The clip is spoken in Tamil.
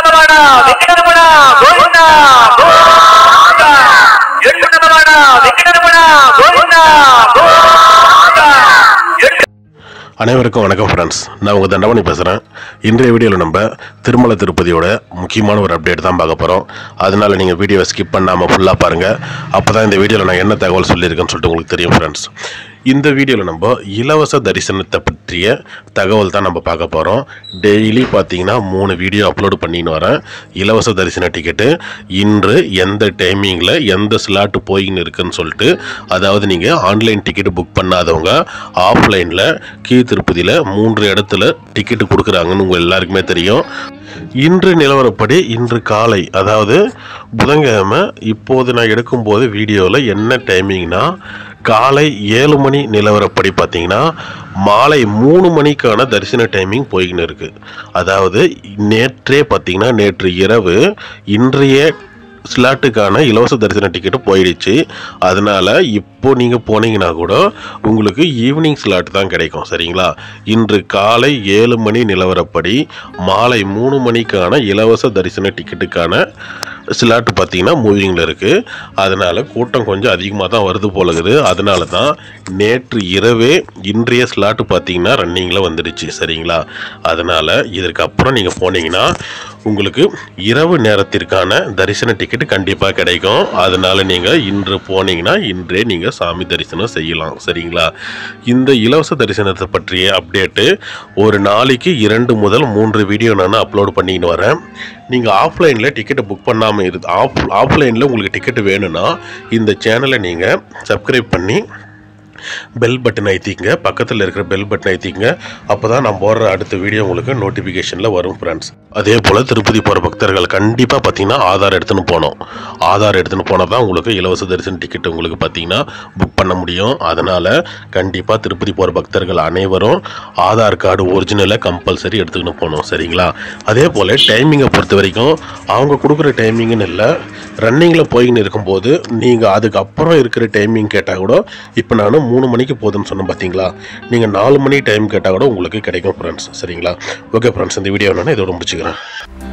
రమణ వెంకటరమణ గోవింద గోవింద ఎట్టు రమణ వెంకటరమణ గోవింద గోవింద ఎట్టు அனைவருக்கும் வணக்கம் ஃப்ரெண்ட்ஸ் நான் உங்கள் தண்டமணி பேசுகிறேன் இன்றைய வீடியோவில் நம்ம திருமலை திருப்பதியோட முக்கியமான ஒரு அப்டேட் தான் பார்க்க போகிறோம் அதனால் நீங்கள் வீடியோவை ஸ்கிப் பண்ணாமல் ஃபுல்லாக பாருங்கள் அப்போ தான் இந்த வீடியோவில் நான் என்ன தகவல் சொல்லியிருக்கேன்னு சொல்லிட்டு உங்களுக்கு தெரியும் ஃப்ரெண்ட்ஸ் இந்த வீடியோவில் நம்ம இலவச தரிசனத்தை பற்றிய தகவல் தான் நம்ம பார்க்க போகிறோம் டெய்லி பார்த்தீங்கன்னா மூணு வீடியோ அப்லோட் பண்ணின்னு வரேன் இலவச தரிசன டிக்கெட்டு இன்று எந்த டைமிங்கில் எந்த ஸ்லாட்டு போயின்னு இருக்குன்னு சொல்லிட்டு அதாவது நீங்கள் ஆன்லைன் டிக்கெட் புக் பண்ணாதவங்க ஆஃப்லைனில் கீ திருப்பதியில் மூன்று இடத்துல டிக்கெட்டு கொடுக்குறாங்கன்னு உங்கள் எல்லாருக்குமே தெரியும் இன்று நிலவரப்படி இன்று காலை அதாவது புதன்கிழமை இப்போது நான் எடுக்கும்போது வீடியோவில் என்ன டைமிங்னா காலை ஏழு மணி நிலவரப்படி பார்த்தீங்கன்னா மாலை மூணு மணிக்கான தரிசன டைமிங் போய்கின்னு இருக்குது அதாவது நேற்றே பார்த்தீங்கன்னா நேற்று இரவு இன்றைய ஸ்லாட்டுக்கான இலவச தரிசன டிக்கெட்டு போயிடுச்சு அதனால இப்போ நீங்கள் போனீங்கன்னா கூட உங்களுக்கு ஈவினிங் ஸ்லாட் தான் கிடைக்கும் சரிங்களா இன்று காலை ஏழு மணி நிலவரப்படி மாலை மூணு மணிக்கான இலவச தரிசன டிக்கெட்டுக்கான ஸ்லாட் பார்த்தீங்கன்னா மூவிங்கில் இருக்குது அதனால் கூட்டம் கொஞ்சம் அதிகமாக தான் வருது போல இருக்குது அதனால தான் நேற்று இரவே இன்றைய ஸ்லாட்டு பார்த்தீங்கன்னா ரன்னிங்கில் வந்துடுச்சு சரிங்களா அதனால் இதற்கு அப்புறம் நீங்கள் போனீங்கன்னா உங்களுக்கு இரவு நேரத்திற்கான தரிசன டிக்கெட் கண்டிப்பாக கிடைக்கும் அதனால் நீங்கள் இன்று போனீங்கன்னா இன்றே நீங்கள் சாமி தரிசனம் செய்யலாம் சரிங்களா இந்த இலவச தரிசனத்தை பற்றிய அப்டேட்டு ஒரு நாளைக்கு இரண்டு முதல் மூன்று வீடியோ நான் அப்லோட் பண்ணின்னு வரேன் நீங்கள் ஆஃப்லைனில் டிக்கெட்டை புக் பண்ணாமல் இரு ஆஃப் ஆஃப்லைனில் உங்களுக்கு டிக்கெட் வேணும்னா இந்த சேனலை நீங்கள் சப்ஸ்கிரைப் பண்ணி பெல் பட்டன் ஐத்திங்க பக்கத்தில் இருக்கிற பெல் பட்டன் ஐத்திங்க அப்போ தான் நான் போடுற அடுத்த வீடியோ உங்களுக்கு நோட்டிஃபிகேஷனில் வரும் ஃப்ரெண்ட்ஸ் அதே போல் திருப்பதி போகிற பக்தர்கள் கண்டிப்பாக பார்த்தீங்கன்னா ஆதார் எடுத்துன்னு போகணும் ஆதார் எடுத்துன்னு போனால் தான் உங்களுக்கு இலவச தரிசன டிக்கெட் உங்களுக்கு பார்த்தீங்கன்னா புக் பண்ண முடியும் அதனால் கண்டிப்பாக திருப்பதி போகிற பக்தர்கள் அனைவரும் ஆதார் கார்டு ஒரிஜினலை கம்பல்சரி எடுத்துக்கின்னு போகணும் சரிங்களா அதே போல் டைமிங்கை பொறுத்த வரைக்கும் அவங்க கொடுக்குற டைமிங்னு இல்லை ரன்னிங்கில் போயின்னு இருக்கும்போது நீங்கள் அதுக்கப்புறம் இருக்கிற டைமிங் கேட்டால் கூட இப்போ நான் மூணு மணிக்கு போதுன்னு சொன்னேன் பார்த்தீங்களா நீங்கள் நாலு மணி டைம் கேட்டால் கூட உங்களுக்கு கிடைக்கும் ஃப்ரெண்ட்ஸ் சரிங்களா ஓகே ஃப்ரெண்ட்ஸ் இந்த வீடியோ நான் இதோட முடிச்சுக்கிறேன்